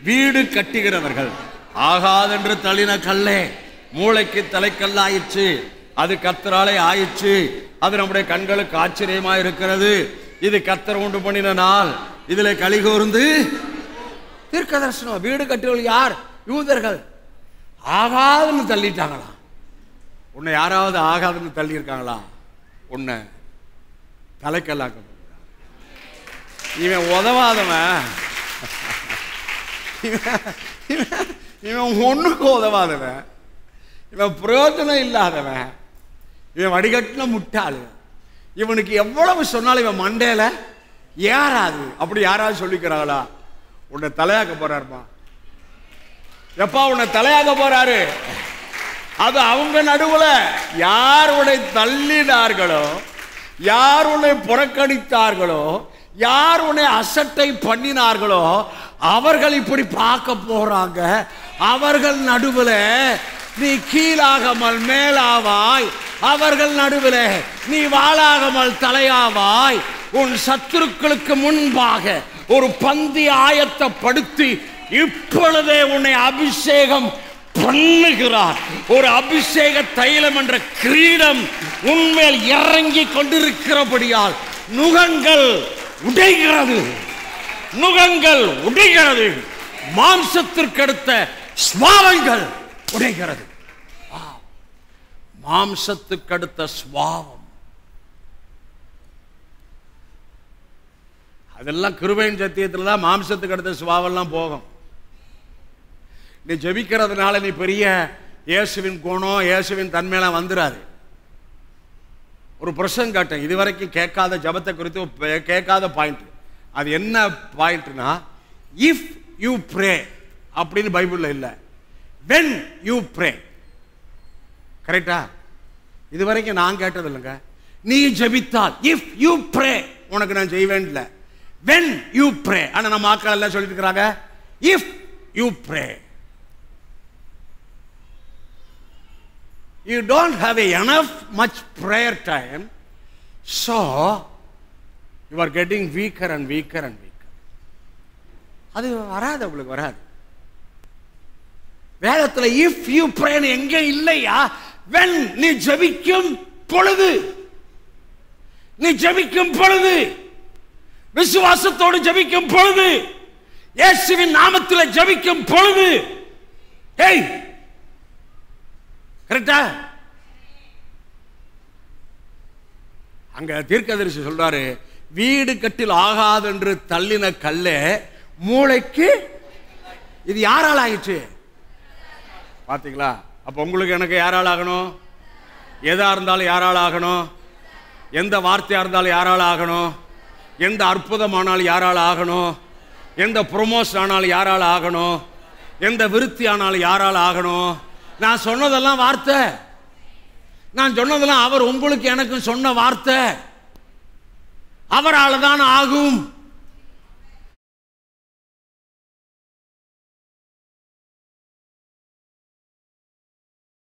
வீடு கட்டுகிறவர்கள் ஆகாதென்று தள்ளின கல்லே மூளைக்கு தலைக்கல்லாயிற்று அது கத்தராலே ஆயிற்று அது நம்முடைய கண்களுக்கு ஆச்சரியமா இருக்கிறது இது கத்தர் உண்டு பண்ணின நாள் இதுல களி கூர்ந்து தீர்க்க தரிசனம் வீடு கட்டுகள் யார் யூதர்கள் ஆகாதுன்னு தள்ளிட்டாங்களா உன்னை யாராவது ஆகாதுன்னு தள்ளி இருக்காங்களா உன்னை தலைக்கல்லாக்க போகிறார். இவன் உதவாதவன் இவன் இவன் இவன் ஒண்ணுக்கு உதவாதவன் இவன் பிரயோஜனம் இல்லாதவன் இவன் வடிகட்டின முட்டாளு இவனுக்கு எவ்வளவு சொன்னாலும் இவன் மண்டையில ஏறாது அப்படி யாராவது சொல்லிக்கிறாங்களா உன்னை தலையாக்க போறாருமா எப்பா உன்னை தலையாக்க போறாரு அது அவங்க நடுவுல யார் உன்னை தள்ளினார்களோ யார் உன்னை புறக்கணித்தார்களோ யார் உன்னை அசட்டை பண்ணினார்களோ அவர்கள் இப்படி பார்க்க போறாங்க அவர்கள் நடுவுல நீ கீழாகாமல் மேலாவாய் அவர்கள் நடுவுல நீ வாழாகாமல் தலையாவாய் உன் சத்துருக்களுக்கு முன்பாக ஒரு பந்தி ஆயத்தப்படுத்தி இப்பொழுதே உன்னை அபிஷேகம் பண்ணுகிறார் ஒரு அபிஷேக தைலம் என்ற கிரீடம் உன்மேல் இறங்கி கொண்டிருக்கிறபடியால் நுகங்கள் உடைகிறது நுகங்கள் உடைகிறது மாம்சத்திற்கடுத்த ஸ்வாவங்கள் உடைகிறது ஆ, மாம்சத்துக்கடுத்த ஸ்வாவம் அதெல்லாம் கிருபையின் சத்தியத்தில் தான் மாம்சத்துக்கு அடுத்த சுவாவெல்லாம் போகும் நீ ஜெபிக்கிறதுனால நீ பெரிய இயேசுவின் குணம் இயேசுவின் தன்மையெல்லாம் வந்துடாது ஒரு பிரசங்க கேட்டேன் இதுவரைக்கும் கேட்காத ஜபத்தை குறித்து ஒரு பே- கேட்காத பாயிண்ட் அது என்ன பாயிண்ட்னா இஃப் யூ ப்ரே அப்படின்னு பைபிள்ல இல்லை வென் யூ ப்ரே கரெக்டா இதுவரைக்கும் நான் கேட்டது இல்லைங்க நீ ஜெபித்தால் இஃப் யூ ப்ரே உனக்கு நான் செய்வேன் இல்லை வென் யூ ப்ரே ஆனா நம்ம ஆட்கள் எல்லாம் சொல்லிட்டு இருக்கிறாங்க if you pray you don't have a enough much prayer time so you are getting weaker and weaker and weaker அது வராது உங்களுக்கு வராது வேதத்துல இஃப் யூ பிரேன் எங்க இல்லையா வென் நீ ஜெபிக்கும் பொழுது நீ ஜெபிக்கும் பொழுது விசுவாசத்தோடு ஜெபிக்கும் பொழுது இயேசுவின் நாமத்தில் ஜெபிக்கும் பொழுது ஏய் கரெக்டா அங்க தீர்க்கதரிசி சொல்றாரு வீடு கட்டில் ஆகாது என்று தள்ளின கல்லே மூளைக்கு இது யாரால் ஆயிடுச்சு பாத்தீங்களா அப்ப உங்களுக்கு எனக்கு யாரால் ஆகணும் எதா இருந்தாலும் யாரால் ஆகணும் எந்த வார்த்தையா இருந்தாலும் யாரால் ஆகணும் எந்த அற்புதமானாலும் யாரால் ஆகணும் எந்த ப்ரொமோஷன் ஆனாலும் யாரால் ஆகணும் எந்த விருத்தி ஆனாலும் யாரால் ஆகணும் நான் சொன்னதெல்லாம் வார்த்தை நான் சொன்னதெல்லாம் அவர் உங்களுக்கு எனக்கு சொன்ன வார்த்தை அவரால் தான் ஆகும்